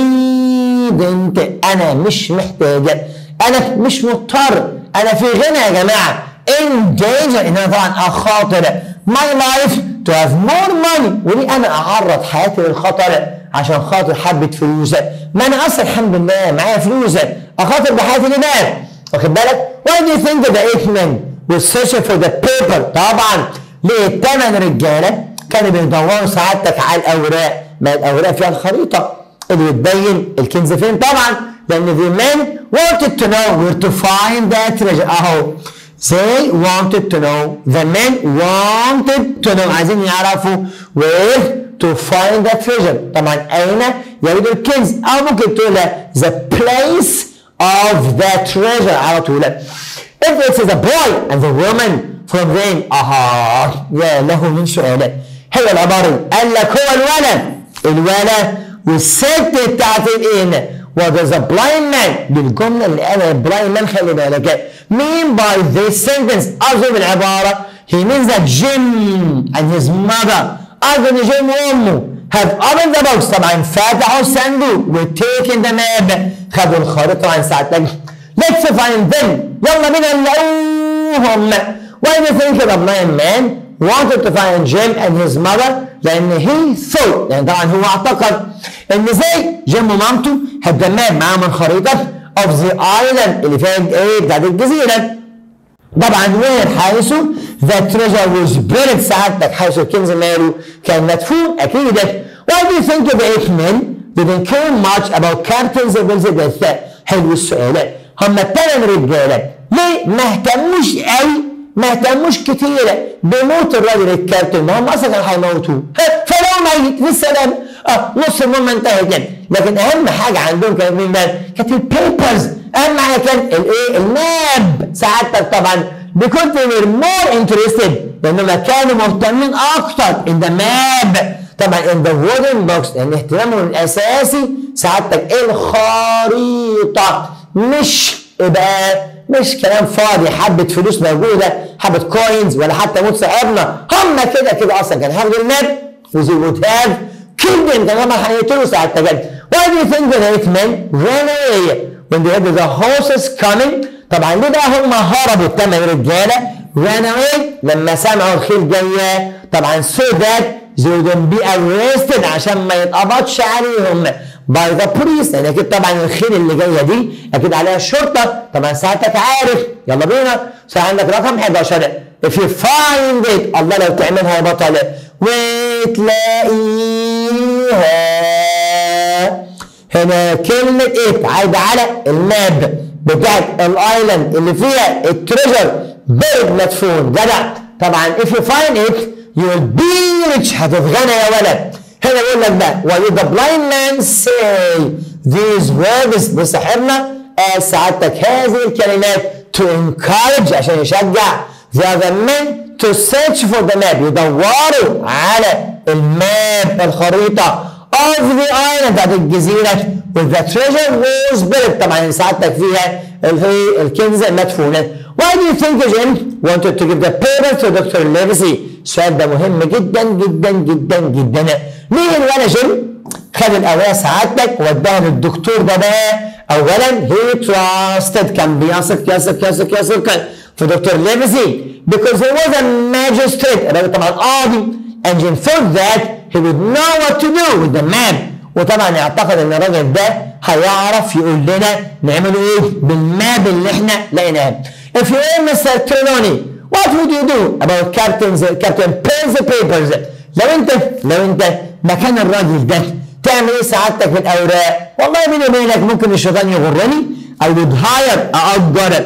need انت انا مش محتاج انا مش مضطر انا في غنى يا جماعه in danger ان انا طبعا اخاطر my life to have more money وليه انا اعرض حياتي للخطر عشان خاطر حبه فلوس ما انا اصلا الحمد لله معايا فلوس اخاطر بحياتي ليه واخد بالك why do you think the eight men were searching for the paper طبعا ليه الثمان رجاله كانوا بيدوروا سعادتك على الاوراق ما الاوراق فيها الخريطه اللي بتبين الكنز فين طبعا لان the men wanted to know where to find that treasure اهو They wanted to know the men wanted to know عايزين يعرفوا where to find the treasure طبعا أين يجد الكنز أو ممكن تقول the place of the treasure على طول If it is a boy and the woman from then أها يا له من سؤال هي العبارة قال لك هو الولد الولد والست بتاعت الإيه وذا a blind man بالجملة اللي قالها blind man خلي بالك mean by this sentence قصده بالعبارة he means that Jim and his mother قصده ان جيم وامه have opened the box طبعا فتحوا الصندوق و taken the map خدوا الخريطة عن ساعتك let's find them يلا بينا نلاقوهم why do you think the blind man wanted to find Jim and his mother لان he thought لان طبعا هو اعتقد ان زي جيم ومامته هتدمام معاهم الخريطه of the island اللي فيها ايه بتاعت الجزيره طبعا وين حيث the treasure was buried سعادتك حيث الكنز ماله كان مدفون اكيد why do you think the eight men didn't care much about Captain Zebel's death حلو السؤال هم الثمان رجاله ليه ما اهتموش قوي ما اهتموش كتير بموت الراجل الكابتن ما هم اصلا كانوا هيموتوه فلو ميت في السلام اه نص المهمه انتهت يعني لكن اهم حاجه عندهم كانت مين بقى؟ كانت البيبرز اهم حاجه كان الايه؟ الماب سعادتك طبعا because they were more interested لانهم كانوا مهتمين اكتر in the map طبعا in the wooden box لان اهتمامهم الاساسي سعادتك الخريطه مش يبقى مش كلام فاضي حبه فلوس موجوده حبه كوينز ولا حتى موت صاحبنا هم كده كده اصلا كان هاخدوا الماب وزي would have killed them كان هم هيقتلوا ساعتها جد why do you think the eight men ran away when they heard the horses coming طبعا ليه بقى هم هربوا الثمان رجاله ran away لما سمعوا الخيل جايه طبعا so that they wouldn't be arrested عشان ما يتقبضش عليهم باي ذا بوليس لان اكيد طبعا الخيل اللي جايه دي اكيد عليها الشرطه طبعا ساعتك عارف يلا بينا ساعة عندك رقم 11 if you find it الله لو تعملها يا بطل وتلاقيها هنا كلمة ايه عايدة على الماب بتاعت الايلاند اللي فيها التريجر بيرد مدفون جدع طبعا if you find it you will be rich هتتغنى يا ولد هنا بيقول لك بقى what did the blind man say these words لصاحبنا قال سعادتك هذه الكلمات to encourage عشان يشجع the other men to search for the map يدوروا على الماب الخريطة of the island بتاعت الجزيرة with the treasure was buried طبعا سعادتك فيها ال- الكنز مدفونة Why do you think Jim wanted to give the paper to Dr. Livesey؟ السؤال ده مهم جدا جدا جدا جدا ليه الولد جيم خد الأوراق سعادتك وداها للدكتور ده بقى أولا he trusted كان بيثق يثق يثق يثق في دكتور ليفسي because he was a magistrate الراجل طبعا قاضي and Jim thought that he would know what to do with the man وطبعا يعتقد ان الراجل ده هيعرف يقول لنا نعمله ايه بالماب اللي احنا لقيناه if you were Mr. Trelawney what would you do about captain's captain pens and papers لو انت لو انت مكان الراجل ده تعمل ايه سعادتك في الاوراق والله بيني وبينك ممكن الشيطان يغرني I would hire أأجر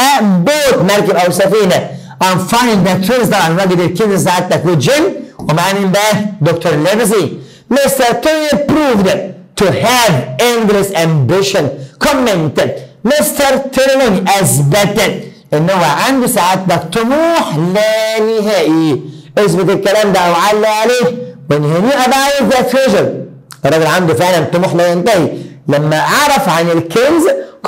بوت مركب أو سفينة and find the twins طبعا الراجل الكنز سعادتك وجيم ومعاه مين بقى؟ دكتور ليفسي Mr. Tony proved to have endless ambition commented Mr. Tony أثبت إن هو عنده سعادتك طموح لا نهائي اثبت الكلام ده أو علق عليه when he knew about the treasure الراجل عنده فعلا طموح لا ينتهي لما عرف عن الكنز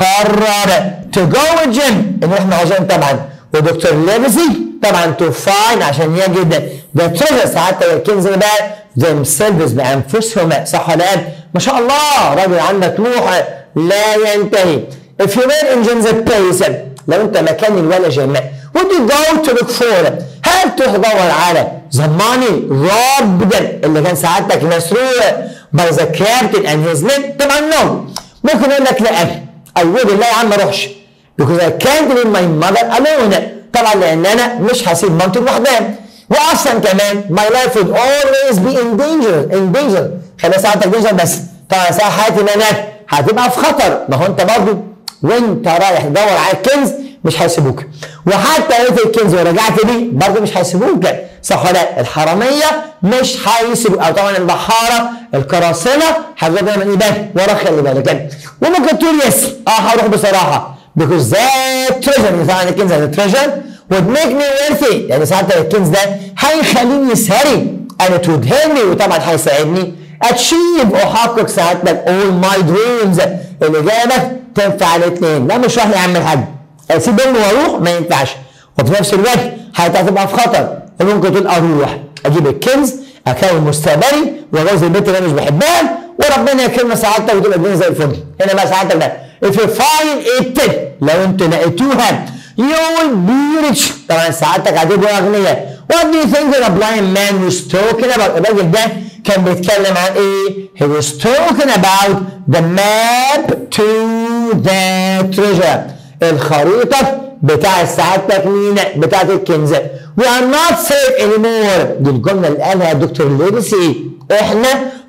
قرر to go with Jim انه احنا عشان طبعا ودكتور ليفسي طبعا تو فاين عشان يجد ذا تريجر ساعات الكنز اللي بقى themselves بانفسهم صح ولا لا؟ ما شاء الله راجل عنده طموح لا ينتهي if you were in Jim's place لو انت مكان الولد جماعة would you go to look for هل تدور على the money robbed اللي كان سعادتك مسروق by the captain and his men طبعا no ممكن اقول لك لا I would لا يا عم ما اروحش because I can't leave my mother alone طبعا لان انا مش هسيب مامتي لوحدها واصلا كمان my life would always be in danger in danger خلي ساعتك danger بس طبعا ساعة حياتي ان انا هتبقى في خطر ما هو انت برضه وانت رايح تدور على الكنز مش هيسيبوك وحتى لقيت الكنز ورجعت بيه برضه مش هيسيبوك صح ولا لا الحراميه مش هيسيبوك او طبعا البحاره القراصنه هتفضل دايما ايه ورا خلي بالك وممكن تقول يس اه هروح بصراحه because that treasure طبعا الكنز ده treasure would make me wealthy يعني ساعتها الكنز ده هيخليني ثري and it would help me وطبعا هيساعدني achieve احقق سعادتك all my dreams الاجابه تنفع الاثنين لا مش راح يا عم الحاج اسيب امي واروح ما ينفعش وفي نفس الوقت هتبقى في خطر ممكن تقول اروح اجيب الكنز اكون مستقبلي واجوز البنت اللي انا مش بحبها وربنا يكرمنا سعادتك وتبقى الدنيا زي الفل هنا بقى سعادتك ده if you find it لو انتوا لقيتوها you will be rich طبعا سعادتك هتبقوا اغنياء what do you think the blind man was talking about الراجل ده كان بيتكلم عن ايه he was talking about the map to the treasure الخريطة بتاع سعادتك مين بتاعت الكنز we are not safe anymore دي الجملة اللي قالها الدكتور ليبسي احنا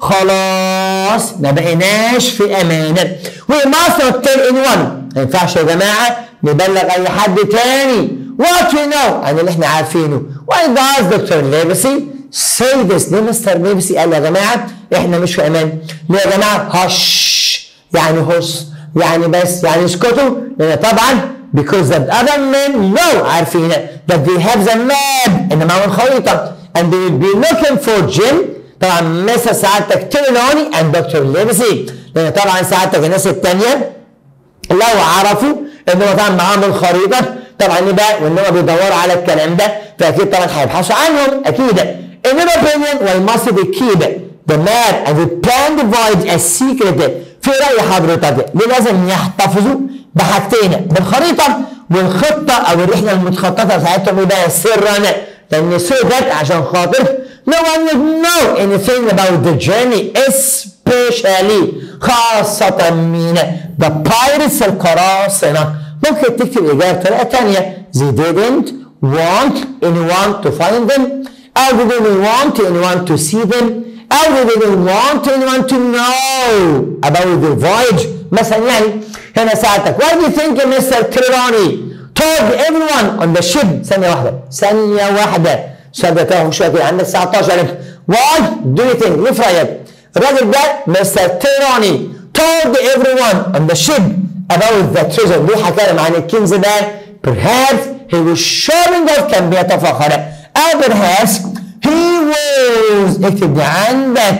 خلاص ما بقيناش في امان we must not tell anyone ما ينفعش يا جماعة نبلغ اي حد تاني what we know عن اللي احنا عارفينه why does دكتور ليبسي say this ليه مستر ليبسي قال يا جماعة احنا مش في امان ليه يا جماعة هش يعني هص يعني بس يعني اسكتوا لان طبعا because the other men know عارفين that they have the map ان معهم الخريطة and they will be looking for Jim طبعا مثل سعادتك تيرلوني and دكتور ليبسي لان طبعا سعادتك الناس التانية لو عرفوا ان هو طبعا معاهم الخريطة طبعا بقى وان هم بيدوروا على الكلام ده فاكيد طبعا هيبحثوا عنهم اكيد in your opinion we must keep the map and the plan divides a secret في رأي حضرتك ليه لازم يحتفظوا بحاجتين بالخريطة والخطة أو الرحلة المتخططة بتاعتهم يبقى سرا لأن سر ده عشان خاطر no one would know anything about the journey especially خاصة من the pirates القراصنة ممكن تكتب الإجابة بطريقة تانية they didn't want anyone to find them or they didn't want anyone to see them or they didn't want anyone to know about the voyage مثلا يعني هنا ساعتك why do you think Mr. Trelawney told everyone on the ship ثانية واحدة ثانية واحدة السؤال ده تاخد شوية كده عندك 19 why do you think ليه في رأيك الراجل ده مستر تيراني told everyone on the ship about the treasure ليه حكى لهم عن الكنز ده perhaps he was showing off كان بيتفاخر أو perhaps he was اكتب دي عندك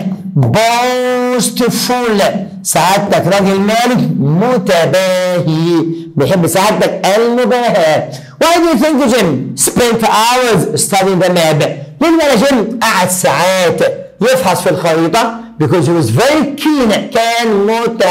boastful سعادتك راجل مالك متباهي بيحب سعادتك المباهاة Why do you think Jim spent hours studying the map؟ ليه بقى جيم قعد ساعات يفحص في الخريطة because he was very keen كان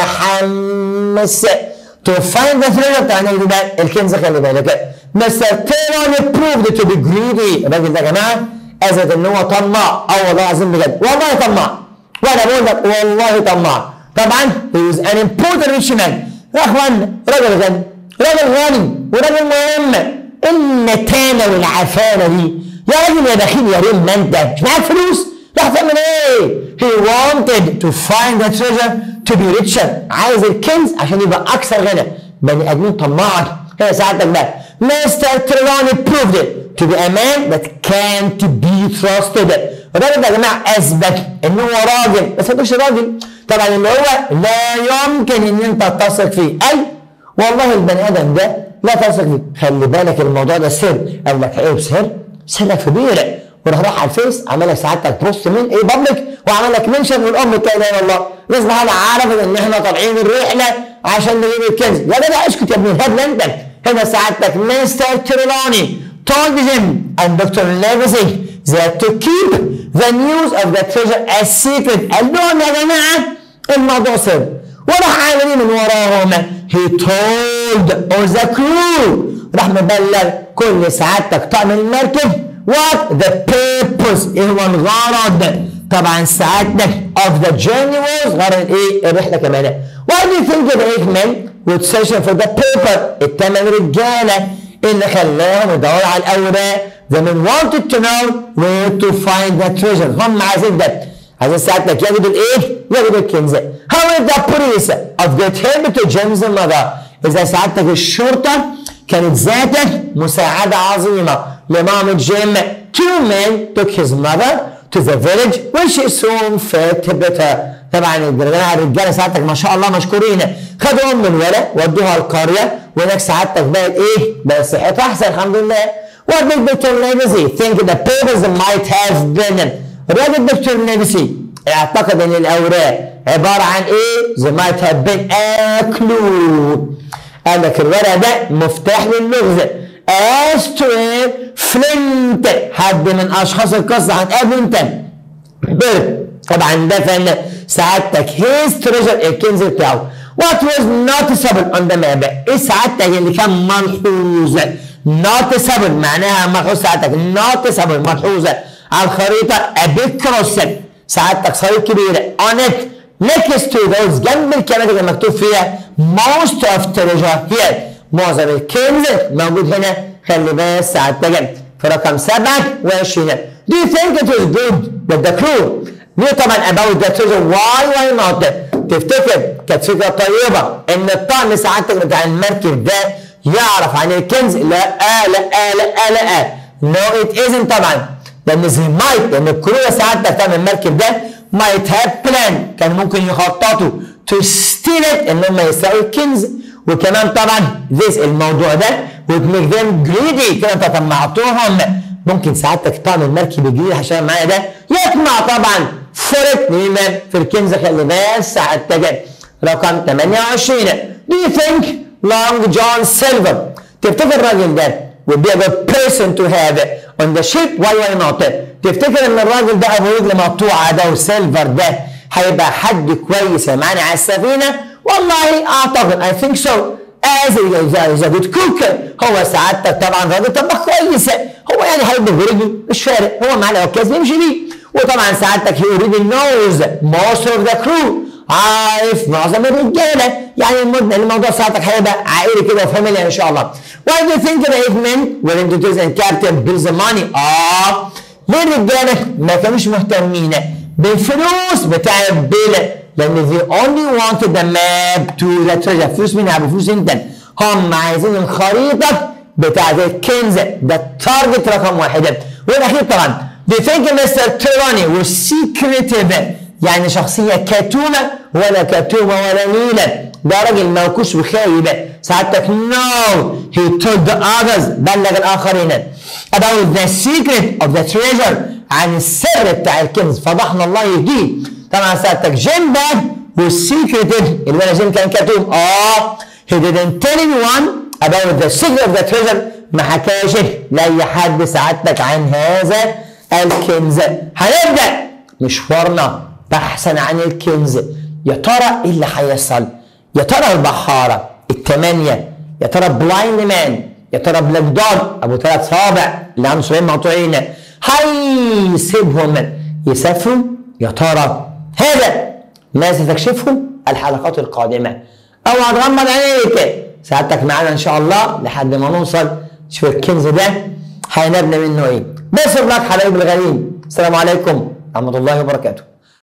متحمس to find the treasure بتاع النجم ده الكنز خلي بالك مستر تيرون proved to be greedy الراجل ده يا جماعة أثبت إن هو طماع أه والله العظيم بجد والله طماع وأنا بقول لك والله طماع طبعا he was an important rich man يا إخوانا راجل غني راجل غني وراجل مهم النتانة والعفانة دي يا راجل يا بخيل يا ريم ما انت مش معاك فلوس راح تعمل ايه؟ he wanted to find the treasure to be richer عايز الكنز عشان يبقى اكثر غنى بني ادمين طماعك هنا ساعتك بقى مستر تريلاني proved it to be a man that can't be trusted الراجل ده يا جماعه اثبت ان هو راجل بس ما تقولش راجل طبعا اللي هو لا يمكن ان انت تثق فيه اي والله البني ادم ده لا تثق فيه خلي بالك الموضوع ده سر قال لك ايه بسر سر كبير وراح راح على الفيس عمل لك سعادتك بوست من ايه بابليك وعمل لك منشن والام لا اله الا الله الناس بقى عرفت ان احنا طالعين الرحله عشان نجيب الكنز يا جدع اسكت يا ابن الهبل انت هنا سعادتك مستر تريلاني told him and Dr. Legacy that to keep the news of the treasure a secret قال لهم يا جماعه الموضوع سر وراح عامل من وراهم he told all the crew راح مبلغ كل سعادتك طقم المركب what the purpose ايه هو الغرض طبعا سعادتك of the journey was غرض ايه الرحله كمان why do you think the eight men would search for the paper الثمان رجاله اللي خلاهم يدوروا على الاوراق the men wanted to know where to find the treasure هم عايزين ده عايزين ساعتك ياخدوا الايه؟ ياخدوا الكنز. How is the police of great help to James mother؟ إذا سعادتك الشرطة كانت ذاتك مساعدة عظيمة لمام جيم. Two men took his mother to the village where she soon felt better. طبعا الرجاله الرجاله سعادتك ما شاء الله مشكورين خدوا ام الولد ودوها القريه وهناك سعادتك بقت ايه؟ بقت صحتها احسن الحمد لله. What did Dr. Legacy think the papers might have been? الراجل الدكتور نيفسي اعتقد ان الاوراق عباره عن ايه؟ زي ما have been a clue. قال لك الورق ده مفتاح للغز. as to فلنت حد من اشخاص القصه هتقابله انت. بيرد طبعا ده فن سعادتك هيز تريجر الكنز بتاعه. What was noticeable on the map؟ ايه سعادتك اللي كان ملحوظ؟ noticeable معناها ملحوظ سعادتك noticeable ملحوظه على الخريطة أبيك كروس سعادتك صليب كبيرة on it next to those جنب الكلمات اللي مكتوب فيها most of treasure here معظم الكنز موجود هنا خلي بالك سعادتك في رقم 27 Do you think it was good that the crew knew طبعا about the treasure why why not تفتكر كانت فكرة طيبة إن الطقم سعادتك بتاع المركب ده يعرف عن الكنز لا آه لا آه لا آه لا آه no it isn't طبعا لان زي مايت لان الكرويه سعادتك بتاع المركب ده مايت هاف بلان كان ممكن يخططوا تو ستيل ان هم يسرقوا الكنز وكمان طبعا ذيس الموضوع ده would make them greedy كده انت طمعتوهم ممكن سعادتك طعم المركب الجديد عشان معايا ده يطمع طبعا فرق مين في الكنز خلي بالك سعادتك رقم 28 Do you think Long John Silver تفتكر الراجل ده would be a good person to have on the ship why why not تفتكر ان الراجل ده ابو رجل مقطوعه ده وسيلفر ده هيبقى حد كويس معانا على السفينه والله اعتقد I think so as a good cook هو سعادتك طبعا راجل طباخ كويس هو يعني هيبقى برجله مش فارق هو معاه العكاز بيمشي بيه وطبعا سعادتك he already knows most of the crew عارف معظم الرجاله يعني الموضوع ساعتك هيبقى عائلي كده وفاميلي ان شاء الله. Why do you think the eight men were introduced and captain bills the money؟ اه ليه الرجاله ما كانوش مهتمين بالفلوس بتاع البيل لان they only wanted the map to the treasure فلوس مين يا فلوس انت هم عايزين الخريطه بتاعت الكنز ده التارجت رقم واحد والاخير طبعا they think Mr. Tyranny was secretive يعني شخصية كتومة ولا كتومة ولا نيلة ده راجل موكوش وخايب سعادتك no he told the others بلغ الآخرين about the secret of the treasure عن السر بتاع الكنز فضحنا الله يهديه طبعا سعادتك جيم ده was secretive الولد جيم كان كتوم اه he didn't tell anyone about the secret of the treasure ما حكاش لأي حد سعادتك عن هذا الكنز هنبدأ مشوارنا بحثا عن الكنز يا ترى ايه اللي هيحصل يا ترى البحارة الثمانية يا ترى بلايند مان يا ترى بلاك دوج ابو ثلاث صابع اللي عنده صباعين مقطوعين هيسيبهم يسافروا يا ترى هذا ما ستكشفه الحلقات القادمة او هتغمض عينيك سعادتك معانا ان شاء الله لحد ما نوصل شوف الكنز ده هينبنى منه ايه بس بلاك حبايب الغاليين السلام عليكم ورحمة الله وبركاته